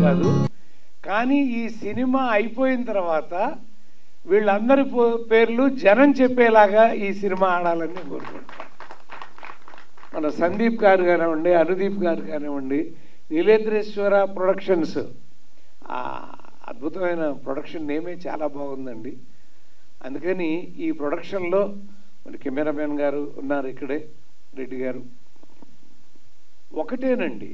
కాదు కానీ ఈ సినిమా అయిపోయిన తర్వాత వీళ్ళందరి పో- పేర్లు జనం చెప్పేలాగా ఈ సినిమా ఆడాలని నేను కోరుకుంటున్నాను మన సందీప్ గారు కానివ్వండి అనుదీప్ గారు కానివ్వండి నీలేంద్రేశ్వర ప్రొడక్షన్స్ ఆ అద్భుతమైన ప్రొడక్షన్ నేమే చాలా బాగుందండి అందుకని ఈ ప్రొడక్షన్లో మరి కెమెరామెన్ గారు ఉన్నారు ఇక్కడే రెడ్డి గారు ఒకటేనండి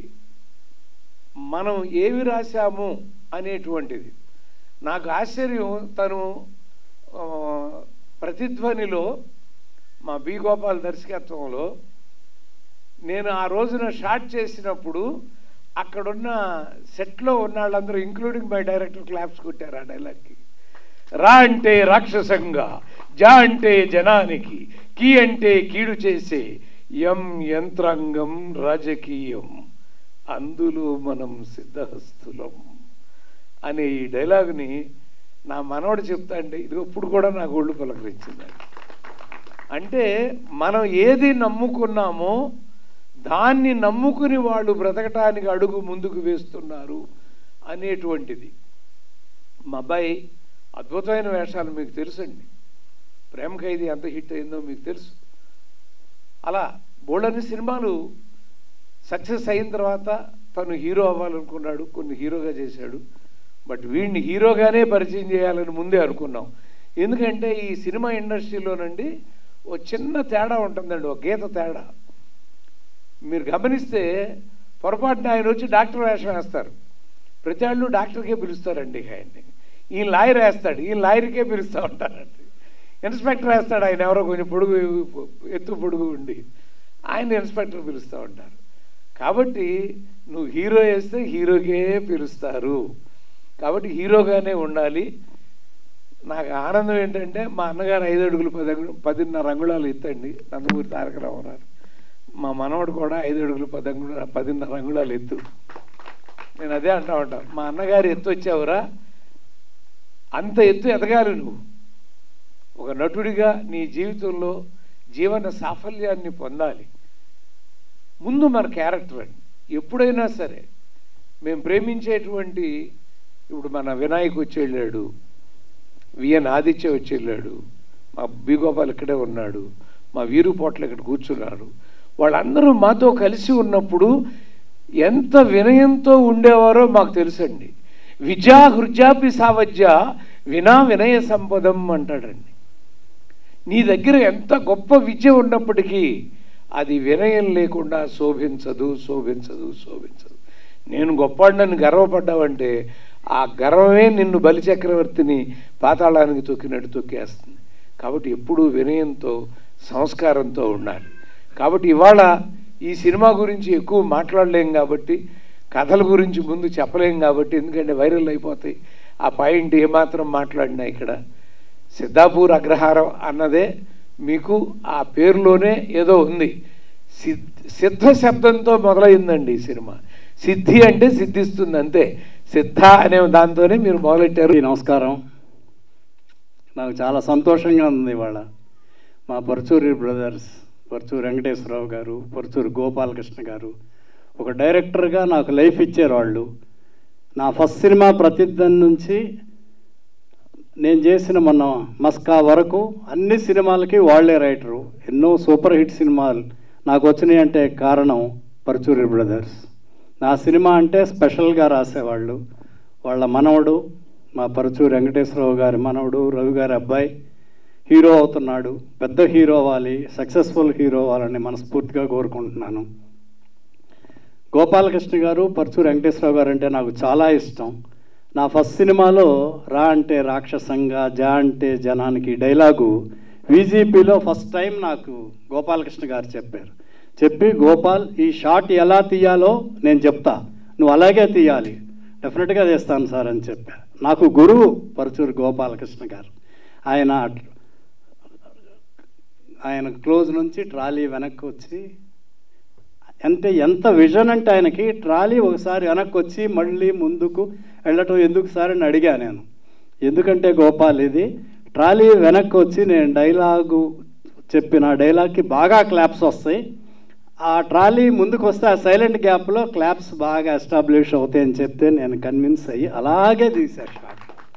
మనం ఏవి రాశాము అనేటువంటిది నాకు ఆశ్చర్యం తను ఆ, ప్రతిధ్వనిలో మా బి గోపాల్ దర్శకత్వంలో నేను ఆ రోజున షాట్ చేసినప్పుడు అక్కడున్న సెట్లో ఉన్న వాళ్ళందరూ ఇంక్లూడింగ్ మై డైరెక్టర్ క్లాప్స్ కొట్టారు ఆ డైలాగ్కి రా అంటే రాక్షసంగా జా అంటే జనానికి కీ అంటే కీడు చేసే యం యంత్రాంగం రాజకీయం అందులో మనం సిద్ధహస్తులం అనే ఈ డైలాగుని నా మనవడు చెప్తా అంటే ఇది ఇప్పుడు కూడా నాకు ఒళ్ళు పలకరించిందండి అంటే మనం ఏది నమ్ముకున్నామో దాన్ని నమ్ముకుని వాళ్ళు బ్రతకటానికి అడుగు ముందుకు వేస్తున్నారు అనేటువంటిది మా అబ్బాయి అద్భుతమైన వేషాలు మీకు తెలుసండి ప్రేమ ఖైదీ ఎంత హిట్ అయిందో మీకు తెలుసు అలా బోళ్ళని సినిమాలు సక్సెస్ అయిన తర్వాత తను హీరో అవ్వాలనుకున్నాడు కొన్ని హీరోగా చేశాడు బట్ వీడిని హీరోగానే పరిచయం చేయాలని ముందే అనుకున్నాం ఎందుకంటే ఈ సినిమా ఇండస్ట్రీలోనండి ఓ చిన్న తేడా ఉంటుందండి ఒక గీత తేడా మీరు గమనిస్తే పొరపాటున ఆయన వచ్చి డాక్టర్ వేషం వేస్తారు ప్రతి వాళ్ళు డాక్టర్కే పిలుస్తారండి ఆయన్ని ఈయన లాయర్ వేస్తాడు ఈయన లాయర్కే పిలుస్తూ ఉంటారండి ఇన్స్పెక్టర్ వేస్తాడు ఆయన ఎవరో కొంచెం పొడుగు ఎత్తు పొడుగు ఉండి ఆయన ఇన్స్పెక్టర్ పిలుస్తూ ఉంటారు కాబట్టి నువ్వు హీరో వేస్తే హీరోకే పిలుస్తారు కాబట్టి హీరోగానే ఉండాలి నాకు ఆనందం ఏంటంటే మా అన్నగారు ఐదు అడుగులు పది అంగు- పదిన్నర అంగుళాలు ఎత్తండి నందమూరి తారక రామారావు మా మనవడు కూడా ఐదు అడుగులు పది అంగుళాలు పదిన్నర అంగుళాలు ఎత్తు నేను అదే అంటా ఉంటాను మా అన్నగారు ఎత్తు వచ్చావురా అంత ఎత్తు ఎదగాలి నువ్వు ఒక నటుడిగా నీ జీవితంలో జీవన సాఫల్యాన్ని పొందాలి ముందు మన క్యారెక్టర్ అండి ఎప్పుడైనా సరే మేము ప్రేమించేటువంటి ఇప్పుడు మన వినాయక్ వచ్చి వెళ్ళాడు విఎన్ ఆదిత్య వచ్చి వెళ్ళాడు మా బి గోపాల్ ఇక్కడే ఉన్నాడు మా వీరు పోట్ల ఇక్కడ కూర్చున్నారు వాళ్ళందరూ మాతో కలిసి ఉన్నప్పుడు ఎంత వినయంతో ఉండేవారో మాకు తెలుసండి విద్యా హృజాపి సావజ్య వినా వినయ సంపదం అంటాడండి నీ దగ్గర ఎంత గొప్ప విద్య ఉన్నప్పటికీ అది వినయం లేకుండా శోభించదు శోభించదు శోభించదు నేను గొప్పవాడినని గర్వపడ్డావంటే ఆ గర్వమే నిన్ను బలిచక్రవర్తిని పాతాళానికి తొక్కినట్టు తొక్కేస్తుంది కాబట్టి ఎప్పుడూ వినయంతో సంస్కారంతో ఉండాలి కాబట్టి ఇవాళ ఈ సినిమా గురించి ఎక్కువ మాట్లాడలేం కాబట్టి కథల గురించి ముందు చెప్పలేం కాబట్టి ఎందుకంటే వైరల్ అయిపోతాయి ఆ పాయింట్ ఏమాత్రం మాట్లాడినా ఇక్కడ సిద్ధాపూర్ అగ్రహారం అన్నదే మీకు ఆ పేరులోనే ఏదో ఉంది సిద్ సిద్ధ శబ్దంతో మొదలైందండి ఈ సినిమా సిద్ధి అంటే సిద్ధిస్తుంది అంతే సిద్ధ అనే దాంతోనే మీరు మొదలెట్టారు అందరికీ నమస్కారం నాకు చాలా సంతోషంగా ఉంది ఇవాళ మా పరచూరి బ్రదర్స్ పరచూరి వెంకటేశ్వరరావు గారు పరచూరి గోపాలకృష్ణ గారు ఒక డైరెక్టర్గా నాకు లైఫ్ ఇచ్చారు వాళ్ళు నా ఫస్ట్ సినిమా ప్రతిద్దం నుంచి నేను చేసిన మొన్న మస్కా వరకు అన్ని సినిమాలకి వాళ్ళే రైటరు ఎన్నో సూపర్ హిట్ సినిమాలు నాకు వచ్చినాయి అంటే కారణం పరచూరి బ్రదర్స్ నా సినిమా అంటే స్పెషల్గా రాసేవాళ్ళు వాళ్ళ మనవడు మా పరచూరి వెంకటేశ్వరరావు గారి మనవడు రవి గారి అబ్బాయి హీరో అవుతున్నాడు పెద్ద హీరో అవ్వాలి సక్సెస్ఫుల్ హీరో అవ్వాలని మనస్ఫూర్తిగా కోరుకుంటున్నాను గోపాలకృష్ణ గారు పరచూరి వెంకటేశ్వరరావు గారు అంటే నాకు చాలా ఇష్టం నా ఫస్ట్ సినిమాలో రా అంటే రాక్షసంగా జా అంటే జనానికి డైలాగు విజీపీలో ఫస్ట్ టైం నాకు గోపాలకృష్ణ గారు చెప్పారు చెప్పి గోపాల్ ఈ షాట్ ఎలా తీయాలో నేను చెప్తా నువ్వు అలాగే తీయాలి డెఫినెట్గా చేస్తాను సార్ అని చెప్పా నాకు గురువు పరచూరు గోపాలకృష్ణ గారు ఆయన ఆయన క్లోజ్ నుంచి ట్రాలీ వెనక్కి వచ్చి అంటే ఎంత విజన్ అంటే ఆయనకి ట్రాలీ ఒకసారి వెనక్కి వచ్చి మళ్ళీ ముందుకు వెళ్ళటం ఎందుకు సార్ అని అడిగా నేను ఎందుకంటే గోపాల్ ఇది ట్రాలీ వెనక్కి వచ్చి నేను డైలాగు చెప్పిన డైలాగ్కి బాగా క్లాప్స్ వస్తాయి ఆ ట్రాలీ ముందుకు వస్తే ఆ సైలెంట్ గ్యాప్లో క్లాప్స్ బాగా ఎస్టాబ్లిష్ అవుతాయని చెప్తే నేను కన్విన్స్ అయ్యి అలాగే తీశా షాట్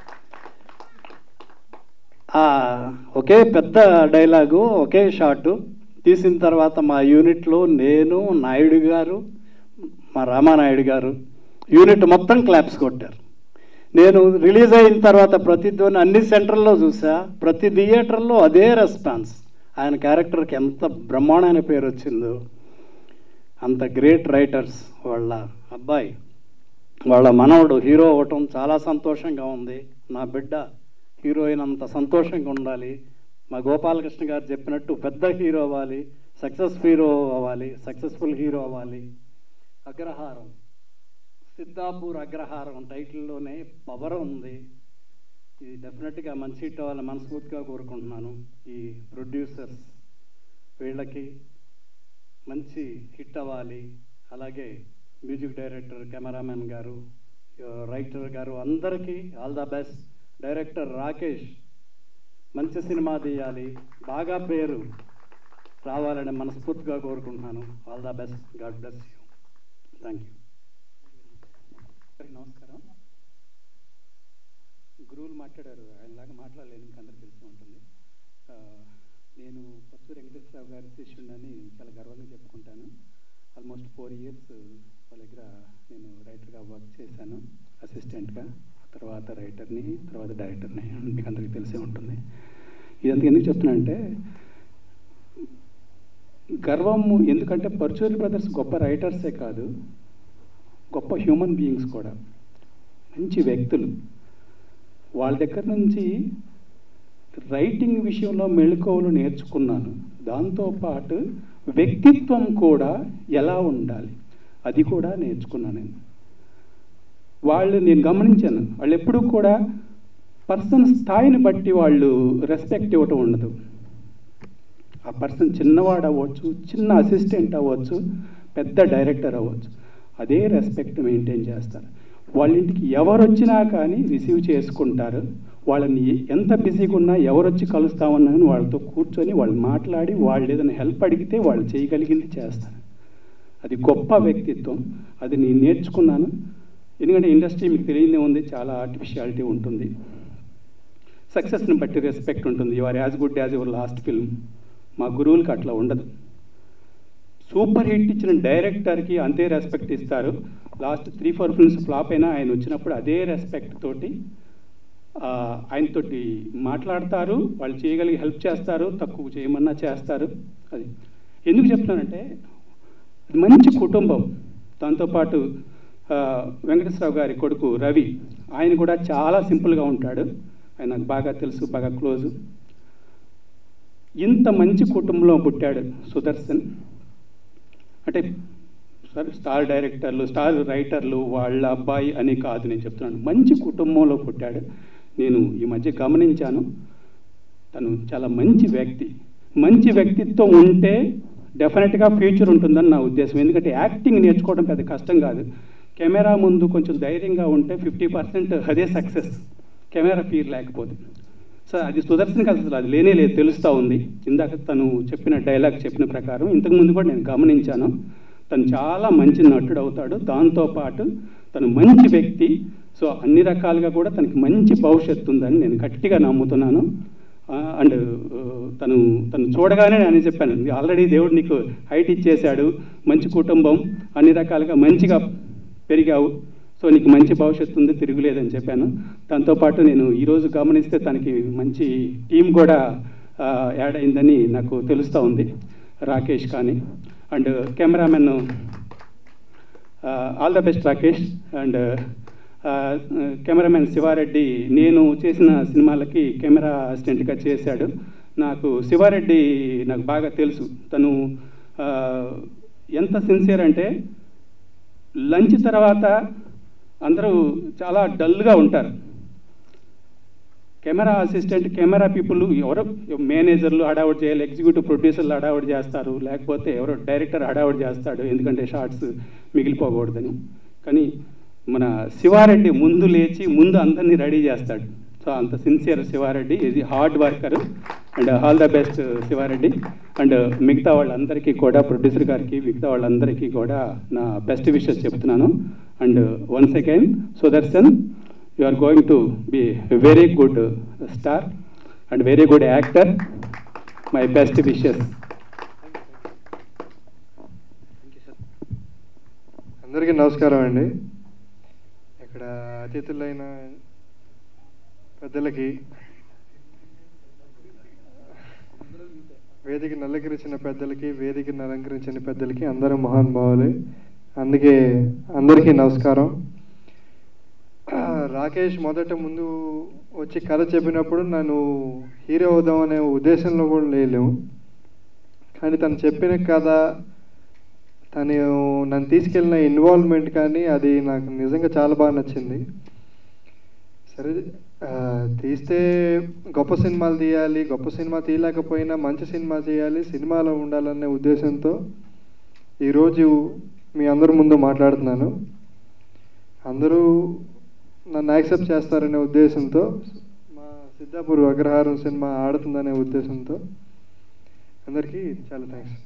ఆ, ఒకే పెద్ద డైలాగు ఒకే షాటు తీసిన తర్వాత మా యూనిట్లో నేను నాయుడు గారు మా రామానాయుడు గారు యూనిట్ మొత్తం క్లాప్స్ కొట్టారు నేను రిలీజ్ అయిన తర్వాత ప్రతిధ్వని అన్ని సెంటర్లో చూసా ప్రతి థియేటర్లో అదే రెస్పాన్స్ ఆయన క్యారెక్టర్కి ఎంత బ్రహ్మాండమైన పేరు వచ్చిందో అంత గ్రేట్ రైటర్స్ వాళ్ళ అబ్బాయి వాళ్ళ మనవడు హీరో అవ్వటం చాలా సంతోషంగా ఉంది నా బిడ్డ హీరోయిన్ అంత సంతోషంగా ఉండాలి మా గోపాలకృష్ణ గారు చెప్పినట్టు పెద్ద హీరో అవ్వాలి సక్సెస్ హీరో అవ్వాలి సక్సెస్ఫుల్ హీరో అవ్వాలి అగ్రహారం సిద్ధాపూర్ అగ్రహారం టైటిల్లోనే పవర్ ఉంది ఇది డెఫినెట్గా మంచి హిట్ అవ్వాలని మనస్ఫూర్తిగా కోరుకుంటున్నాను ఈ ప్రొడ్యూసర్స్ వీళ్ళకి మంచి హిట్ అవ్వాలి అలాగే మ్యూజిక్ డైరెక్టర్ కెమెరామెన్ గారు రైటర్ గారు అందరికీ all the best director Rakesh మంచి సినిమా తీయాలి బాగా పేరు రావాలని మనస్ఫూర్తిగా కోరుకుంటున్నాను all the best God bless you thank you అందరికీ నమస్కారం గురువులు మాట్లాడారు ఆయనలాగా మాట్లాడలేను మీకు అందరికీ తెలిసి ఉంటుంది ఆ, నేను పచ్చు వెంకటేశ్వరరావు గారి శిష్యుడని చాలా గర్వంగా చెప్పుకుంటాను ఆల్మోస్ట్ ఫోర్ ఇయర్స్ వాళ్ళ దగ్గర నేను రైటర్గా వర్క్ చేశాను అసిస్టెంట్గా తర్వాత రైటర్ని తర్వాత డైరెక్టర్ని మీకు అందరికీ తెలిసే ఉంటుంది ఇదంతా ఎందుకు చెప్తున్నానంటే గర్వము ఎందుకంటే పర్చూరి బ్రదర్స్ గొప్ప రైటర్సే కాదు గొప్ప హ్యూమన్ బీయింగ్స్ కూడా మంచి వ్యక్తులు వాళ్ళ దగ్గర నుంచి రైటింగ్ విషయంలో మెళుకువలు నేర్చుకున్నాను దాంతోపాటు వ్యక్తిత్వం కూడా ఎలా ఉండాలి అది కూడా నేర్చుకున్నాను నేను వాళ్ళు నేను గమనించాను వాళ్ళు ఎప్పుడూ కూడా పర్సన్ స్థాయిని బట్టి వాళ్ళు రెస్పెక్ట్ ఇవ్వటం ఉండదు ఆ పర్సన్ చిన్నవాడు అవ్వచ్చు చిన్న అసిస్టెంట్ అవ్వచ్చు పెద్ద డైరెక్టర్ అవ్వచ్చు అదే రెస్పెక్ట్ మెయింటైన్ చేస్తారు వాళ్ళ ఇంటికి ఎవరు వచ్చినా కానీ రిసీవ్ చేసుకుంటారు వాళ్ళని ఎంత బిజీగా ఉన్నా ఎవరు వచ్చి కలుస్తామన్నా కానీ వాళ్ళతో కూర్చొని వాళ్ళు మాట్లాడి వాళ్ళు ఏదైనా హెల్ప్ అడిగితే వాళ్ళు చేయగలిగింది చేస్తారు అది గొప్ప వ్యక్తిత్వం అది నేను నేర్చుకున్నాను ఎందుకంటే ఇండస్ట్రీ మీకు తెలియదే ఉంది చాలా ఆర్టిఫిషియాలిటీ ఉంటుంది సక్సెస్ని బట్టి రెస్పెక్ట్ ఉంటుంది you are as good as your last film మా గురువులకి అట్లా ఉండదు సూపర్ హిట్ ఇచ్చిన డైరెక్టర్కి అంతే రెస్పెక్ట్ ఇస్తారు last three four films flop అయినా ఆయన వచ్చినప్పుడు అదే రెస్పెక్ట్ తోటి ఆ, ఆయనతోటి మాట్లాడతారు వాళ్ళు చేయగలిగి హెల్ప్ చేస్తారు తక్కువ చేయమన్నా చేస్తారు అది ఎందుకు చెప్తున్నానంటే అది మంచి కుటుంబం దాంతోపాటు ఆ, వెంకటేశ్వరరావు గారి కొడుకు రవి ఆయన కూడా చాలా సింపుల్గా ఉంటాడు ఆయన నాకు బాగా తెలుసు బాగా క్లోజు ఇంత మంచి కుటుంబంలో పుట్టాడు సుదర్శన్ అంటే సరే స్టార్ డైరెక్టర్లు స్టార్ రైటర్లు వాళ్ళ అబ్బాయి అని కాదు నేను చెప్తున్నాను మంచి కుటుంబంలో పుట్టాడు నేను ఈ మధ్య గమనించాను తను చాలా మంచి వ్యక్తి మంచి వ్యక్తిత్వం ఉంటే డెఫినెట్గా ఫ్యూచర్ ఉంటుందని నా ఉద్దేశం ఎందుకంటే యాక్టింగ్ నేర్చుకోవడం పెద్ద కష్టం కాదు కెమెరా ముందు కొంచెం ధైర్యంగా ఉంటే ఫిఫ్టీ పర్సెంట్ అదే సక్సెస్ కెమెరా ఫీర్ లేకపోతే సో అది సుదర్శన్ అసలు అది లేనే లేదు తెలుస్తూ ఉంది ఇందాక తను చెప్పిన డైలాగ్ చెప్పిన ప్రకారం ఇంతకుముందు కూడా నేను గమనించాను తను చాలా మంచి నటుడు అవుతాడు దాంతోపాటు తను మంచి వ్యక్తి సో అన్ని రకాలుగా కూడా తనకి మంచి భవిష్యత్తు ఉందని నేను గట్టిగా నమ్ముతున్నాను అండ్ తను తను చూడగానే నేను చెప్పాను ఆల్రెడీ దేవుడు నీకు హైట్ ఇచ్చేశాడు మంచి కుటుంబం అన్ని రకాలుగా మంచిగా పెరిగావు సో నీకు మంచి భవిష్యత్తు ఉంది తిరుగులేదని చెప్పాను దాంతోపాటు నేను ఈరోజు గమనిస్తే తనకి మంచి టీం కూడా ఆ, యాడ్ అయిందని నాకు తెలుస్తూ ఉంది రాకేష్ కానీ and cameraman all the best Rakesh and cameraman Shiva Reddy నేను చేసిన సినిమాలకి కెమెరా అసిస్టెంట్గా చేశాడు నాకు శివారెడ్డి నాకు బాగా తెలుసు తను ఆ, ఎంత సిన్సియర్ అంటే లంచ్ తర్వాత అందరూ చాలా డల్గా ఉంటారు కెమెరా అసిస్టెంట్ కెమెరా పీపుల్ ఎవరో మేనేజర్లు హడావుడి చేయాలి ఎగ్జిక్యూటివ్ ప్రొడ్యూసర్లు హడావుడి చేస్తారు లేకపోతే ఎవరో డైరెక్టర్ హడావుడి చేస్తాడు ఎందుకంటే షార్ట్స్ మిగిలిపోకూడదని కానీ మన శివారెడ్డి ముందు లేచి ముందు అందరినీ రెడీ చేస్తాడు సో అంత సిన్సియర్ శివారెడ్డి ఇది hard worker and all the best Shiva Reddy and మిగతా వాళ్ళందరికీ కూడా ప్రొడ్యూసర్ గారికి మిగతా వాళ్ళందరికీ కూడా నా బెస్ట్ విషెస్ చెప్తున్నాను and one second Sudarshan you are going to be very good star and very good actor my best wishes అందరికీ నమస్కారం అండి ఇక్కడ అతిథులైన పెద్దలకి వేదికను అలంకరించిన పెద్దలకి వేదికను అలంకరించిన పెద్దలకి అందరూ మహానుభావులే అందుకే అందరికీ నమస్కారం రాకేష్ మొదట ముందు వచ్చి కథ చెప్పినప్పుడు నన్ను హీరో అవుదాం అనే ఉద్దేశంలో కూడా లేలేము కానీ తను చెప్పిన కథ తను నన్ను తీసుకెళ్ళిన ఇన్వాల్వ్మెంట్ కానీ అది నాకు నిజంగా చాలా బాగా నచ్చింది సరే ఆ, తీస్తే గొప్ప సినిమాలు తీయాలి గొప్ప సినిమా తీయలేకపోయినా మంచి సినిమా చేయాలి సినిమాలో ఉండాలనే ఉద్దేశంతో ఈరోజు మీ అందరి ముందు మాట్లాడుతున్నాను అందరూ నన్ను యాక్సెప్ట్ చేస్తారనే ఉద్దేశంతో మా సిద్ధాపూర్ అగ్రహారం సినిమా ఆడుతుందనే ఉద్దేశంతో అందరికీ చాలా థ్యాంక్స్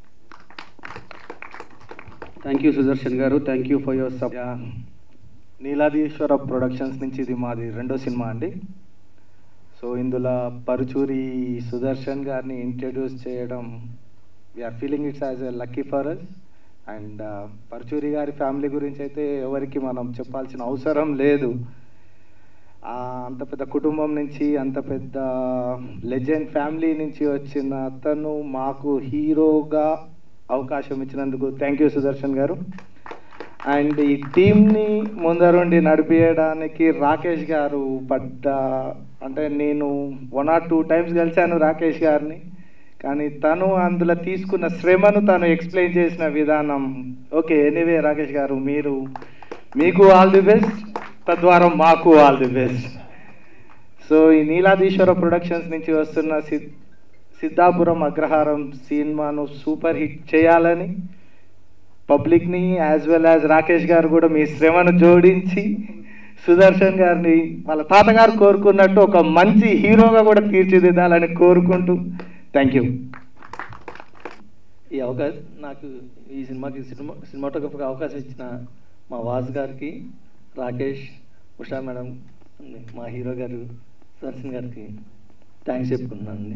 థ్యాంక్ యూ సుదర్శన్ గారు థ్యాంక్ యూ ఫర్ యువర్ సప్ నీలాదీశ్వర ప్రొడక్షన్స్ నుంచి ఇది మాది రెండో సినిమా అండి సో ఇందులో పరుచూరి సుదర్శన్ గారిని ఇంట్రడ్యూస్ చేయడం we are feeling it's as a lucky for us and Paruchuri గారి ఫ్యామిలీ గురించి అయితే ఎవరికి మనం చెప్పాల్సిన అవసరం లేదు ఆ, అంత పెద్ద కుటుంబం నుంచి అంత పెద్ద లెజెండ్ ఫ్యామిలీ నుంచి వచ్చిన అతను మాకు హీరోగా అవకాశం ఇచ్చినందుకు థ్యాంక్ యూ సుదర్శన్ గారు అండ్ ఈ టీంని ముందరుండి నడిపించడానికి రాకేష్ గారు పడ్డ అంటే నేను వన్ ఆర్ టూ టైమ్స్ కలిశాను రాకేష్ గారిని కానీ తను అందులో తీసుకున్న శ్రమను తను ఎక్స్ప్లెయిన్ చేసిన విధానం ఓకే ఎనీవే రాకేష్ గారు మీరు మీకు ఆల్ ది బెస్ట్ తద్వారా మాకు ఆల్ ది బెస్ట్ సో ఈ నీలాదీశ్వర ప్రొడక్షన్స్ నుంచి వస్తున్న సిద్ సిద్ధాపురం అగ్రహారం సినిమాను సూపర్ హిట్ చేయాలని పబ్లిక్ని యాజ్ వెల్ యాజ్ రాకేష్ గారు కూడా మీ శ్రమను జోడించి సుదర్శన్ గారిని వాళ్ళ తాతగారు కోరుకున్నట్టు ఒక మంచి హీరోగా కూడా తీర్చిదిద్దాలని కోరుకుంటూ థ్యాంక్ యూ ఈ అవకాశం నాకు ఈ సినిమాకి సినిమా సినిమాటోగ్రఫర్గా అవకాశం ఇచ్చిన మా వాస్ గారికి రాకేష్ ఉషా మేడం మా హీరో గారు సుదర్శన్ గారికి థ్యాంక్స్ చెప్పుకుంటున్నానండి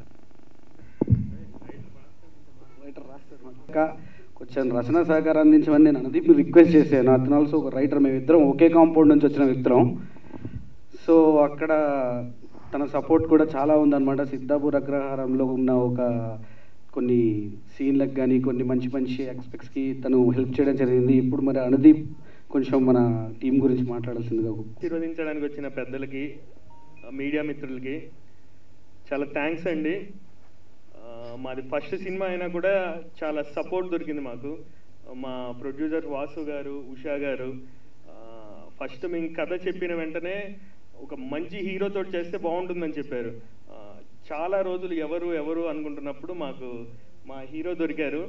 ఇంకా కొంచెం రచన సహకారం అందించమని నేను అనుదీప్ రిక్వెస్ట్ చేశాను అతను ఆల్సో ఒక రైటర్ మేము ఇద్దరం ఒకే కాంపౌండ్ నుంచి వచ్చిన ఇద్దరం సో అక్కడ తన సపోర్ట్ కూడా చాలా ఉందన్నమాట సిద్ధాపూర్ అగ్రహారంలో ఉన్న ఒక కొన్ని సీన్లకు కానీ కొన్ని మంచి మంచి ఎక్స్పెక్ట్స్కి తను హెల్ప్ చేయడం జరిగింది ఇప్పుడు మరి అనుదీప్ కొంచెం మన టీం గురించి మాట్లాడాల్సిందిగా ఆశీర్వదించడానికి వచ్చిన పెద్దలకి ఆ, మీడియా మిత్రులకి చాలా థ్యాంక్స్ అండి ఆ, మాది ఫస్ట్ సినిమా అయినా కూడా చాలా సపోర్ట్ దొరికింది మాకు మా ప్రొడ్యూసర్ వాసు గారు ఉషా గారు ఫస్ట్ మేము కథ చెప్పిన వెంటనే ఒక మంచి హీరోతో చేస్తే బాగుంటుందని చెప్పారు ఆ, చాలా రోజులు ఎవరు ఎవరు అనుకుంటున్నప్పుడు మాకు మా హీరో దొరికారు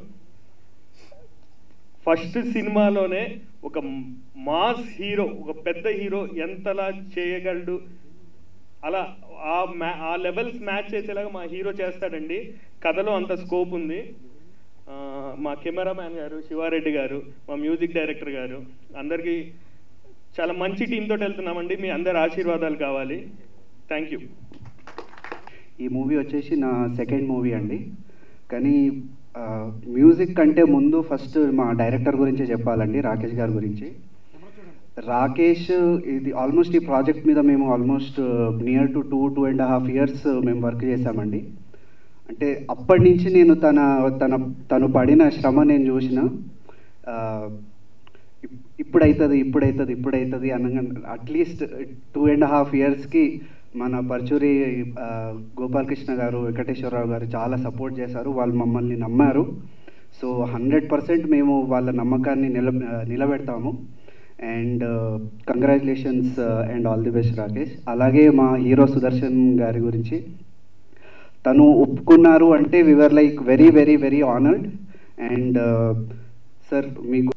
ఫస్ట్ సినిమాలోనే ఒక మాస్ హీరో ఒక పెద్ద హీరో ఎంతలా చేయగలడు అలా ఆ మ్యా ఆ లెవెల్స్ మ్యాచ్ చేసేలాగా మా హీరో చేస్తాడండి కథలో అంత స్కోప్ ఉంది ఆ, మా కెమెరామ్యాన్ గారు శివారెడ్డి గారు మా మ్యూజిక్ డైరెక్టర్ గారు అందరికీ చాలా మంచి టీంతో వెళ్తున్నామండి మీ అందరి ఆశీర్వాదాలు కావాలి థ్యాంక్ యూ ఈ మూవీ వచ్చేసి నా సెకండ్ మూవీ అండి కానీ ఆ, మ్యూజిక్ కంటే ముందు ఫస్ట్ మా డైరెక్టర్ గురించే చెప్పాలండి రాకేష్ గారి గురించి రాకేష్ ఇది ఆల్మోస్ట్ ఈ ప్రాజెక్ట్ మీద మేము almost near to two two and half years మేము వర్క్ చేశామండి అంటే అప్పటి నుంచి నేను తన తన తను పడిన శ్రమ నేను చూసిన ఆ, ఇప్- ఇప్పుడైతుంది ఇప్పుడైతుంది ఇప్పుడైతుంది అనగా అట్లీస్ట్ టూ అండ్ హాఫ్ ఇయర్స్కి మన పరచూరి ఆ, గోపాలకృష్ణ గారు వెంకటేశ్వరరావు గారు చాలా సపోర్ట్ చేశారు వాళ్ళు మమ్మల్ని నమ్మారు సో హండ్రెడ్ పర్సెంట్ మేము వాళ్ళ నమ్మకాన్ని నిల నిలబెడతాము and congratulations and all the best Rakesh అలాగే మా హీరో సుదర్శన్ గారి గురించి తను ఒప్పుకున్నారు అంటే we were like very very very honoured and sir మీకు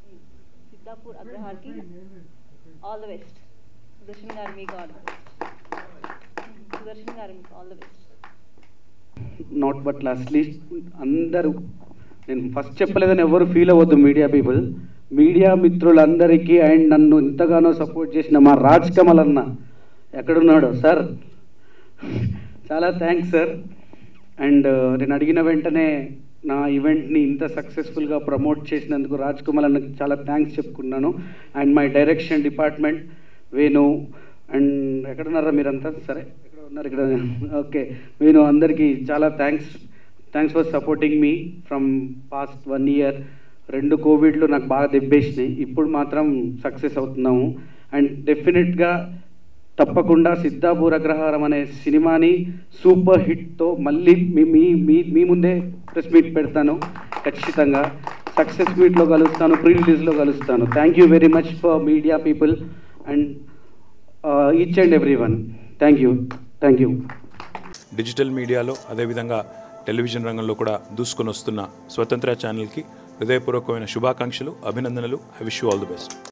సిద్ధాపూర్ అగ్రహార్కి ఆల్ ద బెస్ట్ సుదర్శన్ గారు మీకు ఆల్ ద బెస్ట్ సుదర్శన్ గారు మీకు all the best not but lastly అందరూ నేను ఫస్ట్ చెప్పలేదని ఎవరు ఫీల్ అవ్వద్దు మీడియా పీపుల్ మీడియా మిత్రులందరికీ అండ్ నన్ను ఎంతగానో సపోర్ట్ చేసిన మా రాజ్ కమల్ అన్న ఎక్కడున్నాడు సార్ చాలా థ్యాంక్స్ సార్ అండ్ నేను అడిగిన వెంటనే నా ఈవెంట్ని ఇంత సక్సెస్ఫుల్గా ప్రమోట్ చేసినందుకు రాజ్ కుమార్ అన్నకి చాలా థ్యాంక్స్ చెప్పుకున్నాను and my direction department Venu and ఎక్కడున్నారా మీరంతా సరే ఎక్కడ ఉన్నారు ఇక్కడ ఓకే వేణు అందరికీ చాలా thanks thanks for supporting me from past one year రెండు కోవిడ్లు నాకు బాగా దెబ్బేసినాయి ఇప్పుడు మాత్రం సక్సెస్ అవుతున్నాము అండ్ డెఫినెట్గా తప్పకుండా సిద్ధాపూరగ్రహారం అనే సినిమాని సూపర్ హిట్తో మళ్ళీ మీ మీ మీ మీ ముందే ప్రెస్ మీట్ పెడతాను ఖచ్చితంగా సక్సెస్ మీట్లో కలుస్తాను ప్రీ రిలీజ్లో కలుస్తాను thank you very much for media people and each and every one thank you thank you digital మీడియాలో అదేవిధంగా టెలివిజన్ రంగంలో కూడా దూసుకొని వస్తున్న స్వతంత్ర ఛానల్కి హృదయపూర్వకమైన శుభాకాంక్షలు అభినందనలు I wish you all the best